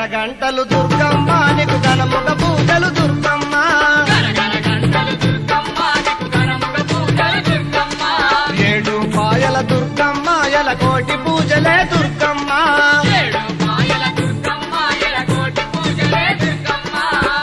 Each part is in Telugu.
గనగన గంటలు దుర్గమ్మ నీకు గణముగ పూజలు దుర్గమ్మ గనగన గంటలు దుర్గమ్మ నీకు ఘనముగ పూజలు దుర్గమ్మ ఏడు పాయల దుర్గమ్మ ఎల కోటి పూజలే దుర్గమ్మ ఏడు మాయల దుర్గమ్మ ఎలకోటి పూజలే దుర్గమ్మ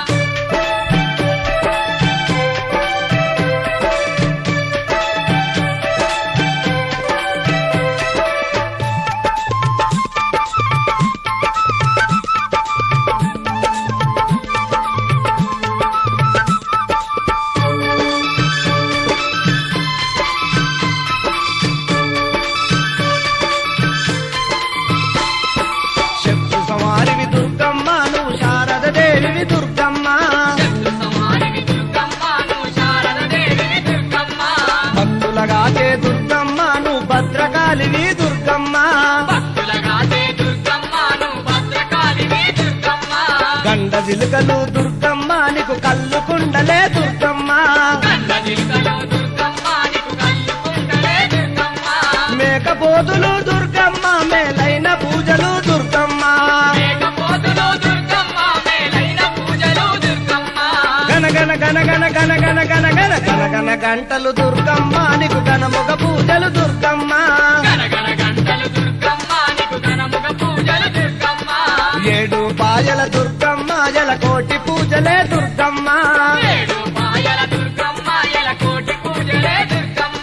శత్రు సవారివి దుర్గమ్మ నువ్వు శారద దేవివి దుర్గమ్మ శత్రు సమానివి దుర్గమ్మ నువ్వు శారద దేవివి దుర్గమ్మ భక్తులగాచే దుర్గమ్మ నువ్వు భద్రకాళివి దుర్గమ్మ భక్తులగాదే దుర్గమ్మ నువ్వు భద్రకాళివి దుర్గమ్మ గండ జిలుకలు దుర్గమ్మ నీకు కళ్ళు కుండలే దుర్గమ్మ కన్న జిల్కలో దుర్గమ్మ నీకు కళ్ళు కుండలే దుర్గమ్మ మేకపోతులు దుర్గమ్మ మేలైన పూజలు దుర్గమ్మ మేకపోతులు దుర్గమ్మ మేలైన పూజలు దుర్గమ్మ గన గన గన గన గన గన గన గన గన గన గంటలు దుర్గమ్మ నీకు గణముగ పూజలు దుర్గమ్మ గనగన గంటలు దుర్గమ్మ నీకు ఘనముగ పూజలు దుర్గమ్మ ఏడు పాయల దుర్గమ్మ జల కోటి పూజలే దుర్గమ్మ ఏడు మాయల దుర్గమ్మ ఎలకోటి పూజలే దుర్గమ్మ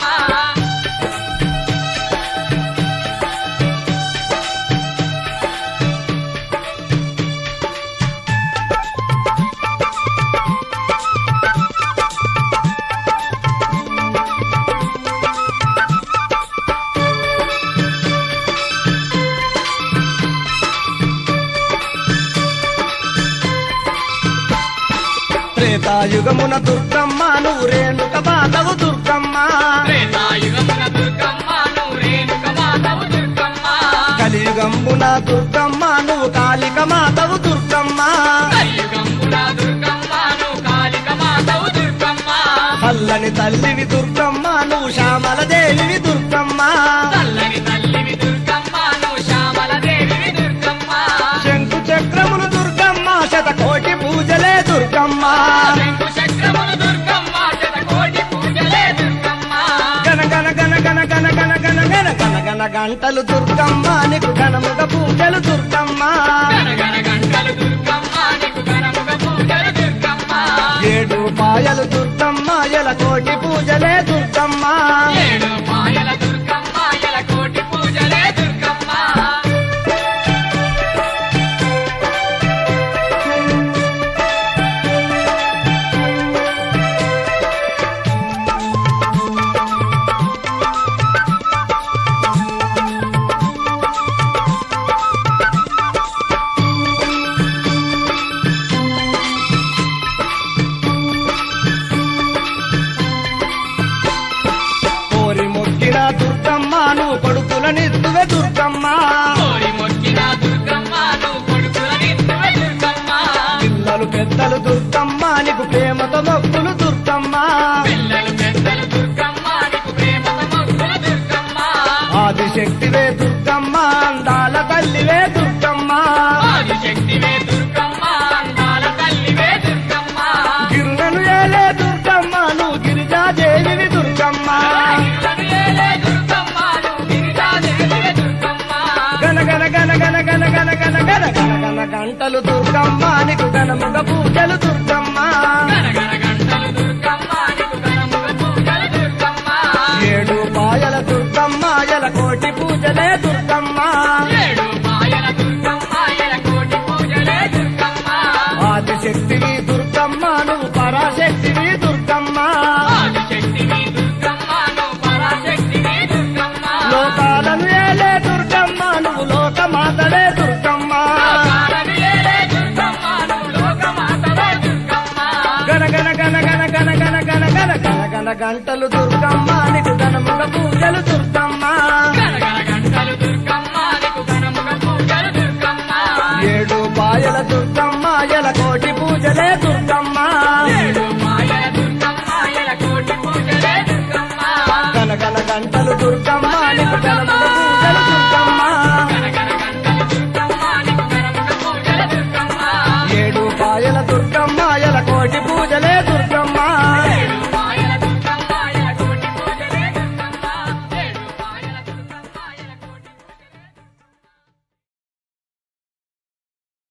త్రేతాయుగమున దుర్గమ్మ నువ్వు రేణుక బాధవు దుర్గమ్మ త్రేతాయుగమున దుర్గమ్మ నువ్వు రేణుక మాతవు దుర్గమ్మ కలియుగంబున దుర్గమ్మ నువ్వు కాళిక మాధవు దుర్గమ్మ కలియుగంబున దుర్గమ్మ నువ్వు కాళిక మాతవు దుర్గమ్మ పల్లని తల్లివి దుర్గమ్మ నువ్వు శ్యామల దేవివి దుర్గమ్మ చల్లని తల్లివి దుర్గమ్మ నువ్వు శ్యామల దేవివి దుర్గమ్మ శంకు చక్రములు దుర్గమ్మ శతకోటి పూజలే దుర్గమ్మ శంకు చక్రములు దుర్గమ్మ శతకోటి పూజలే దుర్గమ్మ గన గన గన గన గన గన గన గన గన గన గంటలు దుర్గమ్మ నీకు ఘనముగ పూజలు దుర్గమ్మ గనగన గంటలు దుర్గమ్మ నీకు ఘనముగ పూజలు దుర్గమ్మ ఏడు పాయలు దుర్గమ్మ ఎల కోటి పూజలే దుర్గమ్మ ఏడు మాయల దుర్గమ్మ ఎలకోటి పూజలే దుర్గమ్మ కోరి మొక్కిన దుర్గమ్మ నువ్వు కొడుకులనిత్తువే దుర్గమ్మ కోరి మొక్కిన దుర్గమ్మ నువ్వు కొడుకులనిత్తువే దుర్గమ్మ పిల్లలు పెద్దలు దుర్గమ్మ నీకు ప్రేమతో మొక్కులు దుర్గమ్మ పిల్లలు పెద్దలు దుర్గమ్మ నీకు ప్రేమతో మొక్కులు దుర్గమ్మ ఆదిశక్తివే దుర్గమ్మ అందాల తల్లివే దుర్గమ్మ ఆదిశక్తివే దుర్గమ్మ అందాల తల్లివే దుర్గమ్మ గిరులను ఏలే దుర్గమ్మ నువ్వు గిరిజాదేవివి దుర్గమ్మ ఇళ్ళను ఏలే దుర్గమ్మ నువ్వు గిరిజాదేవివే దుర్గమ్మ గన గన గన గన గన గన గన గన గన గన గంటలు దుర్గమ్మ నీకు గణముగ పూజలు దుర్గమ్మ గనగన గంటలు దుర్గమ్మ నీకు ఘనముగ పూజలు దుర్గమ్మ ఏడు పాయల దుర్గమ్మ ఎల కోటి పూజలే దుర్గమ్మ ఏడు మాయల దుర్గమ్మ ఎలకోటి పూజలే దుర్గమ్మ ఆదిశక్తివి దుర్గమ్మ నువ్వు పరాశక్తివి దుర్గమ్మ ఆదిశక్తివి దుర్గమ్మ నువ్వు పరాశక్తివి దుర్గమ్మ లోకాలను ఏలే దుర్గమ్మ నువ్వు లోకమాతలే దుర్గమ్మ లోకాలను ఏలే దుర్గమ్మ నువ్వు లోకమాతవే దుర్గమ్మ గన గన గన గన గన గన గన గన గన గన గంటలు దుర్గమ్మ నీకు గణముగ పూజలు దుర్గమ్మ గనగన గంటలు దుర్గమ్మ